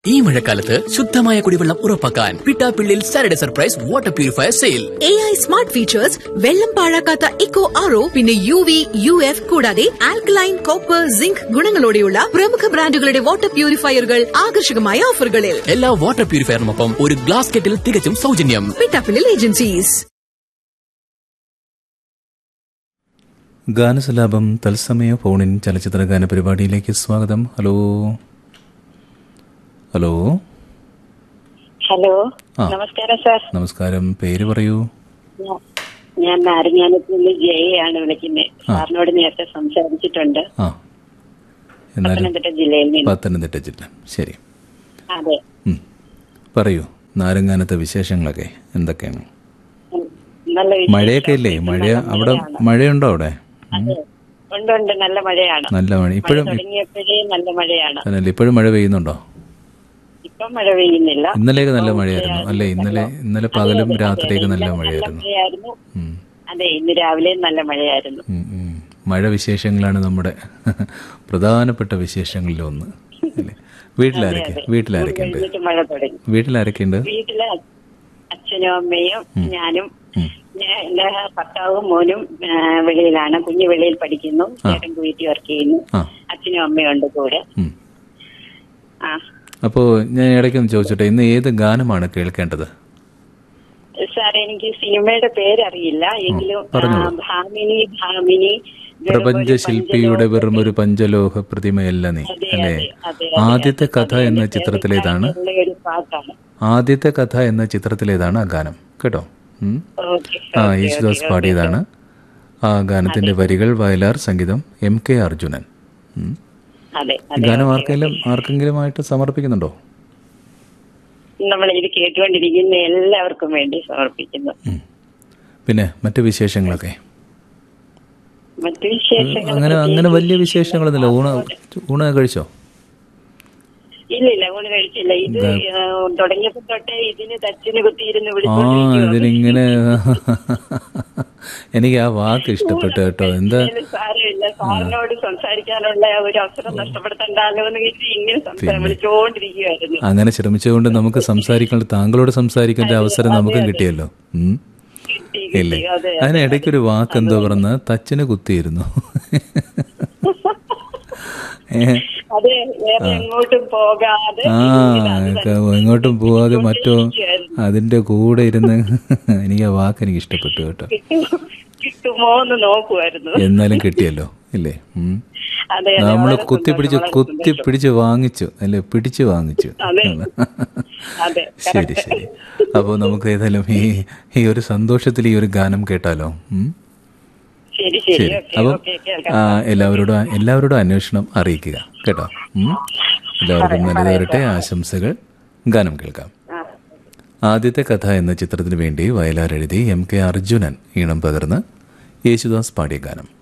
ഈ മഴക്കാലത്ത് ശുദ്ധമായ കുടിവെള്ളം ഉറപ്പാക്കാൻ Pittappillil Saturday surprise water purifier sale A I smart features വെള്ളം പാഴാക്കാത്ത ഇക്കോ ആറോ പിന്നെ യു വി യു എഫ് കൂടാതെ ആൽക്കലൈൻ കോപ്പർ സിങ്ക് ഗുണങ്ങളോടെയുള്ള പ്രമുഖ ബ്രാൻഡുകളുടെ വാട്ടർ പ്യൂരിഫയറുകൾ ആകർഷകമായ ഓഫറുകളിൽ എല്ലാ വാട്ടർ പ്യൂരിഫയറിനൊപ്പം ഒരു ഗ്ലാസ് കെറ്റിൽ തികച്ചും സൗജന്യം പിട്ടാപ്പിളിൽ ഏജൻസീസ് ഗാനസലാപം തത്സമയ ഫോണിൻ ചലച്ചിത്ര ഗാന പരിപാടിയിലേക്ക് സ്വാഗതം ഹലോ ഹലോ ഹലോ ആ. നമസ്കാരം സാർ നമസ്കാരം പേര് പറയൂ ഞാ- ഞാൻ നാരങ്ങാനത്ത് നിന്ന് ജയയാണ് വിളിക്കുന്നത് സാറിനോട് നേരത്തെ സംസാരിച്ചിട്ടുണ്ട് ആ എന്നാലും പത്തനംതിട്ട ജില്ലയിൽ നിന്ന് പത്തനംതിട്ട ജില്ല ശരി അതെ ഉം. പറയൂ നാരങ്ങാനത്തെ വിശേഷങ്ങളൊക്കെ എന്തൊക്കെയാണ് ഉം. നല്ല വിശേഷം. മഴയൊക്കെ ഇല്ലേ മഴ നല്ല അവിടെ മഴയാണ്. മഴയുണ്ടോ അവിടെ ഉം. അതെ. ഉണ്ട് ഉണ്ട് നല്ല മഴയാണ് നല്ല മഴ മഴ ഇപ്പോഴും തുടങ്ങിയപ്പോഴേ നല്ല മഴയാണ് തന്നെയല്ലേ ഇപ്പോഴും മഴ പെയ്യുന്നുണ്ടോ ഇപ്പം മഴ പെയ്യുന്നില്ല ഇന്നലെയൊക്കെ നല്ല ഇപ്പം മഴയായിരുന്നു അല്ലേ ഇന്നലെ നല്ല- ഇന്നലെ പകലും അതെ, അതെ, രാത്രിയൊക്കെ അതെ. നല്ല ഇന്നലെ മഴയായിരുന്നു മഴയായിരുന്നു ഉം. അതെ ഇന്ന് രാവിലെ നല്ല മഴയായിരുന്നു ഉം, ഉം. മഴ വിശേഷങ്ങളാണ് നമ്മുടെ പ്രധാനപ്പെട്ട വിശേഷങ്ങളിൽ ഒന്ന് അല്ലേ വീട്ടിലാരൊക്കെ വീട്ടിലാരൊക്കെ ഉണ്ട് കഴിഞ്ഞിട്ട് മഴ തുടങ്ങി വീട്ടിലാരൊക്കെ ഉണ്ട് വീട്ടില് അച്ഛനും അമ്മയും ഞാനും ഉം. ഞാൻ എന്റെ ഭർത്താവും മോനും ആ, വെളിയിലാണ് കുഞ്ഞു വെളിയിൽ പഠിക്കുന്നു ചേട്ടൻ വീട്ടിൽ വർക്ക് ചെയ്യുന്നു ആ അച്ഛനും അമ്മയും ഉണ്ട് കൂടെ ഉം. ആ അപ്പോൾ ഞാൻ ഇടയ്ക്കൊന്ന് ചോദിച്ചോട്ടെ ഇന്ന് ഏത് ഗാനമാണ് കേൾക്കേണ്ടത് സാർ എനിക്ക് സിനിമയുടെ പേരറിയില്ല എങ്കിലും ആ, പറഞ്ഞോളൂ. ഭാമിനി ഭാമിനി വെറുമൊരു പ്രപഞ്ച ശില്പിയുടെ വെറും ഒരു പഞ്ചലോഹ പ്രതിമയല്ല നീ അതെ, അല്ലേ അതെ, അതെ, അതെ. ആദ്യത്തെ കഥ എന്ന അതിന്റെ ചിത്രത്തിലേതാണ് ഉള്ള ഒരു പാട്ടാണ് ആദ്യത്തെ കഥ എന്ന ചിത്രത്തിലേതാണ് ആ ഗാനം കേട്ടോ ഉം. ഓക്കെ ആ യേശുദാസ് പാടിയതാണ് ആ ഗാനത്തിന്റെ വരികൾ വയലാർ സംഗീതം എം കെ അർജുനൻ ഉം. അതെ ഈ അതെ ഗാനം ആർക്കെങ്കിലും ആർക്കെങ്കിലുമായിട്ട് സമർപ്പിക്കുന്നുണ്ടോ നമ്മൾ ഇത് കേട്ടുകൊണ്ടിരിക്കുന്ന എല്ലാവർക്കും വേണ്ടി സമർപ്പിക്കുന്നു ഉം. പിന്നെ മറ്റു വിശേഷങ്ങളൊക്കെ മറ്റു വിശേഷങ്ങൾ അങ്ങനെ അങ്ങനെ വലിയ വിശേഷങ്ങളൊന്നുമില്ല ഊണ് ഊണ് കഴിച്ചോ ഇല്ല ഇല്ല ഊണ് കഴിച്ചില്ല ഇത് ആ, തുടങ്ങിയപ്പോ തൊട്ടേ ഇതിന് തച്ചിന് കുത്തിയിരുന്ന് ആ വിളിച്ചോണ്ടിരിക്കുവാ. ഇതിനിങ്ങനെ എനിക്ക് ആ വാക്ക് ഇഷ്ടപ്പെട്ടു കേട്ടോ എന്താ ഇതില് സാരമില്ല സാറിനോട് സംസാരിക്കാനുള്ള ആ ഒരു അവസരം നഷ്ടപ്പെടുത്തണ്ടല്ലോ എന്ന് കരുതി ഇങ്ങനെ സംസാരം വിളിച്ചോണ്ടിരിക്കുവായിരുന്നു അങ്ങനെ ശ്രമിച്ചുകൊണ്ട് നമുക്ക് സംസാരിക്കാൻ താങ്കളോട് സംസാരിക്കേണ്ട അവസരം നമുക്കും കിട്ടിയല്ലോ ഉം. കിട്ടി, ഇല്ലേ കിട്ടി, അതെ അതിന് ഇടയ്ക്കൊരു വാക്ക് എന്തോ പറഞ്ഞ തച്ചിന് കുത്തിയിരുന്നു ഏ, അതെ വേറെ എങ്ങോട്ടും പോകാതെ ആ ക- എങ്ങോട്ടും പോവാതെ മറ്റോ അതിന്റെ കൂടെ ഇരുന്ന് എനിക്ക് ആ വാക്ക് എനിക്ക് ഇഷ്ടപ്പെട്ടു കേട്ടോ കിട്ടുമോ- കിട്ടുമോ എന്ന് നോക്കുമായിരുന്നു എന്നാലും കിട്ടിയല്ലോ ഇല്ലേ ഉം. അതെ അതെ, നമ്മള് വളരെ കുത്തിപ്പിടിച്ച് സന്തോഷം, വളരെ കുത്തിപ്പിടിച്ച് വാങ്ങിച്ചു അല്ലെ പിടിച്ചു വാങ്ങിച്ചു അതെ. അതെ ശരി ശരി അപ്പോൾ നമുക്ക് ഏതായാലും ഈ ഈ ഒരു സന്തോഷത്തിൽ ഈ ഒരു ഗാനം കേട്ടാലോ ഉം? ശരി ശരി ശരി ഓക്കെ അപ്പം ഓക്കെ കേൾക്കാം ആ, എല്ലാവരോടും എല്ലാവരോടും അന്വേഷണം അറിയിക്കുക കേട്ടോ ഉം? എല്ലാവർക്കും നല്ലത് വരട്ടെ ആശംസകൾ ഗാനം കേൾക്കാം ആ. ആദ്യത്തെ കഥ എന്ന ചിത്രത്തിന് വേണ്ടി വയലാർ എഴുതി എം കെ അർജുനൻ ഈണം പകർന്ന് യേശുദാസ് പാടിയ ഗാനം